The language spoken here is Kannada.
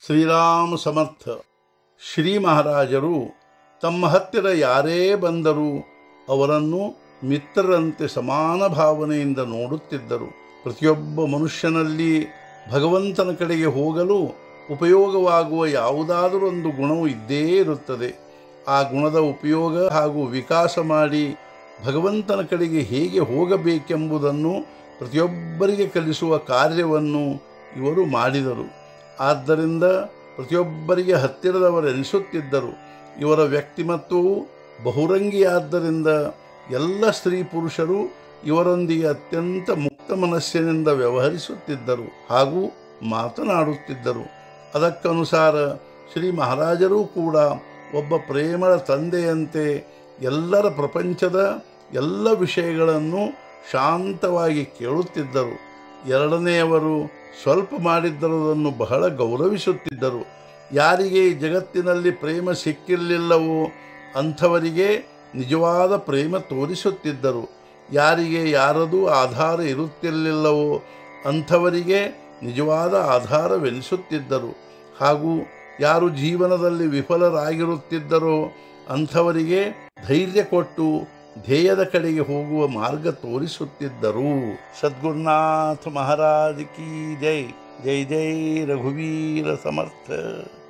ಶ್ರೀರಾಮ ಸಮರ್ಥ ಶ್ರೀ ಮಹಾರಾಜರು ತಮ್ಮ ಹತ್ತಿರ ಯಾರೇ ಬಂದರೂ ಅವರನ್ನು ಮಿತ್ರರಂತೆ ಸಮಾನ ಭಾವನೆಯಿಂದ ನೋಡುತ್ತಿದ್ದರು ಪ್ರತಿಯೊಬ್ಬ ಮನುಷ್ಯನಲ್ಲಿ ಭಗವಂತನ ಕಡೆಗೆ ಹೋಗಲು ಉಪಯೋಗವಾಗುವ ಯಾವುದಾದರೊಂದು ಗುಣವು ಇದ್ದೇ ಇರುತ್ತದೆ ಆ ಗುಣದ ಉಪಯೋಗ ಹಾಗೂ ವಿಕಾಸ ಮಾಡಿ ಭಗವಂತನ ಕಡೆಗೆ ಹೇಗೆ ಹೋಗಬೇಕೆಂಬುದನ್ನು ಪ್ರತಿಯೊಬ್ಬರಿಗೆ ಕಲಿಸುವ ಕಾರ್ಯವನ್ನು ಇವರು ಮಾಡಿದರು ಆದ್ದರಿಂದ ಪ್ರತಿಯೊಬ್ಬರಿಗೆ ಹತ್ತಿರದವರೆನಿಸುತ್ತಿದ್ದರು ಇವರ ವ್ಯಕ್ತಿಮತ್ವವು ಬಹುರಂಗಿಯಾದ್ದರಿಂದ ಎಲ್ಲ ಸ್ತ್ರೀ ಪುರುಷರು ಇವರೊಂದಿಗೆ ಅತ್ಯಂತ ಮುಕ್ತ ಮನಸ್ಸಿನಿಂದ ವ್ಯವಹರಿಸುತ್ತಿದ್ದರು ಹಾಗೂ ಮಾತನಾಡುತ್ತಿದ್ದರು ಅದಕ್ಕನುಸಾರ ಶ್ರೀ ಮಹಾರಾಜರೂ ಕೂಡ ಒಬ್ಬ ಪ್ರೇಮಳ ತಂದೆಯಂತೆ ಎಲ್ಲರ ಪ್ರಪಂಚದ ಎಲ್ಲ ವಿಷಯಗಳನ್ನು ಶಾಂತವಾಗಿ ಕೇಳುತ್ತಿದ್ದರು ಎರಡನೆಯವರು ಸ್ವಲ್ಪ ಮಾಡಿದ್ದರದನ್ನು ಬಹಳ ಗೌರವಿಸುತ್ತಿದ್ದರು ಯಾರಿಗೆ ಈ ಜಗತ್ತಿನಲ್ಲಿ ಪ್ರೇಮ ಸಿಕ್ಕಿರಲಿಲ್ಲವೋ ಅಂಥವರಿಗೆ ನಿಜವಾದ ಪ್ರೇಮ ತೋರಿಸುತ್ತಿದ್ದರು ಯಾರಿಗೆ ಯಾರದೂ ಆಧಾರ ಇರುತ್ತಿರಲಿಲ್ಲವೋ ಅಂಥವರಿಗೆ ನಿಜವಾದ ಆಧಾರವೆನಿಸುತ್ತಿದ್ದರು ಹಾಗೂ ಯಾರು ಜೀವನದಲ್ಲಿ ವಿಫಲರಾಗಿರುತ್ತಿದ್ದರೋ ಅಂಥವರಿಗೆ ಧೈರ್ಯ ಕೊಟ್ಟು ಧ್ಯೇಯದ ಕಡೆಗೆ ಹೋಗುವ ಮಾರ್ಗ ತೋರಿಸುತ್ತಿದ್ದರು ಸದ್ಗುರುನಾಥ ಮಹಾರಾಜ್ ಕಿ ಜೈ ಜೈ ಜೈ ರಘುವೀರ ಸಮರ್ಥ